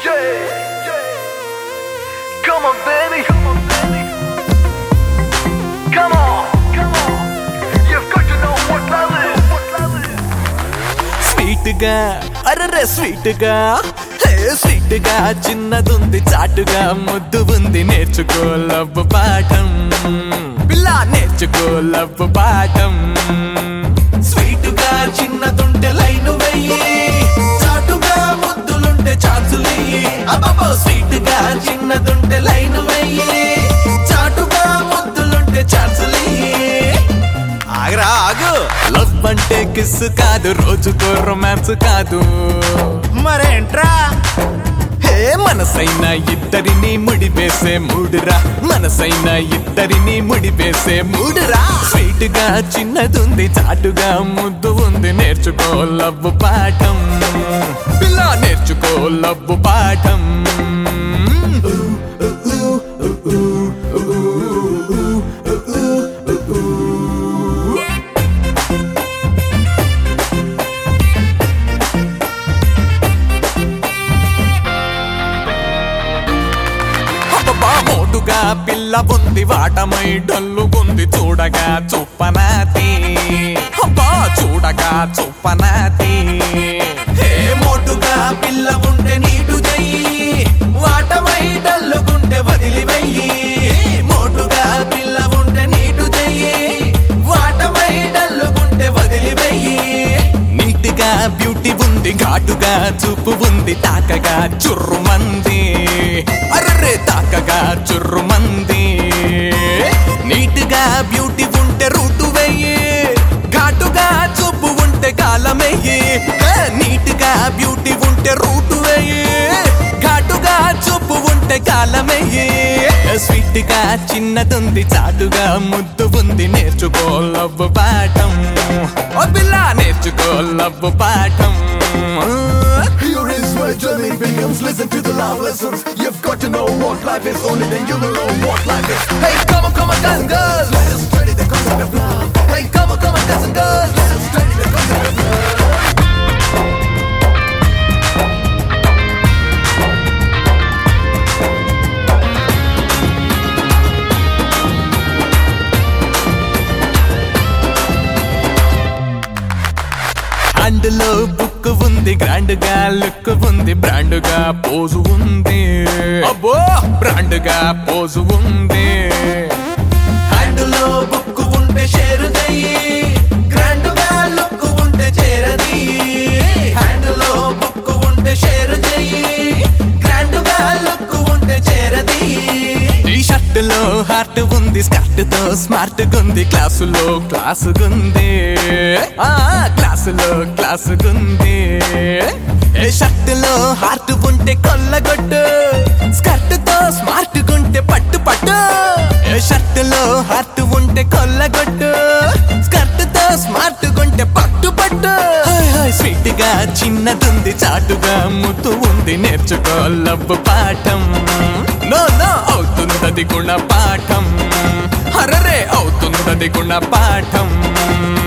Come on, baby. Come on, baby. Come on. Come on. You've got to know what love is. What love is. Sweet గా అరరే sweet గా హే sweet గా చిన్నదుంది చాటుగా ముద్దు ఉంది నేర్చుకో లవ్ పాఠం పిల్ల నేర్చుకో లవ్ పాఠం స్వీట్ గా చిన్నదుంటే లైన్ వెయ్యి చాటుగా ముద్దులుంటే ఛాన్సులెయ్యి అబ్బో స్వీట్ గా చిన్నదుంటే లైన్ వెయ్యి చాటుగా ముద్దులుంటే ఛాన్సులెయ్యి ఆగరా ఆగు లవ్ అంటే కిస్ కాదు రోజుకో రొమాన్స్ కాదు మరేంట్రా హే మనసైన ఇద్దరిని ముడివేసే మూడురా మనసైన ఇద్దరిని ముడివేసే మూడురా స్వీట్ గా చిన్నదుంది చాటుగా ముద్దు ఉంది నేర్చుకో లవ్ పాఠం పిల్ల నేర్చుకో లవ్ పాఠం అబ్బబ్బా మోటుగా పిల్ల ఉంది వాటమై డల్లుగుంది చూడగా చుప్పనాతి అబ్బా చూడగా చుప్పనాతి హే మోటుగా పిల్ల ఉంటే నీటు చెయ్యి వాటమై డల్లుగుంటే వదిలి వెయ్యి మోటుగా పిల్ల ఉంటే నీటు చెయ్యి వాటమై డల్లుగుంటే వదిలి వెయ్యి నీట్గా బ్యూటీ ఉంది ఘాటుగా చూపు ఉంది తాకగా చుర్రుమంది అర్రే తాకగా చుర్రుమంది నీట్గా బ్యూటీ ఉంటే రూటు వెయ్యి ఘాటుగా చూపు ఉంటే కాలమెయ్యి ఏ, నీట్గా బ్యూటీ ఉంటే రూటు వెయ్యి ఘాటుగా చూపు ఉంటే కాలమెయ్యి స్వీట్ గా చిన్నదుంది చాటుగా ముద్దు ఉంది నేర్చుకో లవ్ పాఠం ఓ పిల్ల నేర్చుకో లవ్ పాఠం Here is where journey begins. Listen to the love lessons. You've got to know what life is. Only then you will know what life is. Hey, come on, come on, guys and girls. Let us study the concept of love. Hey, come on, come on, guys and girls. Let us study the concept of love. అందులో book ఉంది grand గా look ఉంది brand గా pose ఉంది అబ్బో brand గా pose ఉంది హ్యాండ్లో బుక్ ఉంటే షేర్ చెయ్యి గ్రాండ్ గా లుక్ ఉంటే చేరది హ్యాండ్లో బుక్ ఉంటే షేర్ చెయ్యి గ్రాండ్ గా లుక్ ఉంటే చేరది టీ షర్ట్ లో హార్ట్ ఉంది స్కర్ట్ తో స్మార్ట్ గుంది క్లాసులో క్లాస్ గుంది ఆ క్లాసులో క్లాస్ గుంది ఏ షర్ట్ లో హార్ట్ ఉంటే కొల్లగొట్టు స్కర్ట్ తో స్మార్ట్ గుంటే పట్టు పట్టు ఏ షర్ట్ లో హార్ట్ ఉంటే కొల్లగొట్టు స్కర్ట్ తో స్మార్ట్ గుంటే పట్టు పట్టు స్వీట్ గా చిన్నదుంది చాటుగా ముద్దు ఉంది నేర్చుకో లవ్ పాఠం నో నో అవుతుందది గుణ పాఠం హరరే అవుతుందది గుణ పాఠం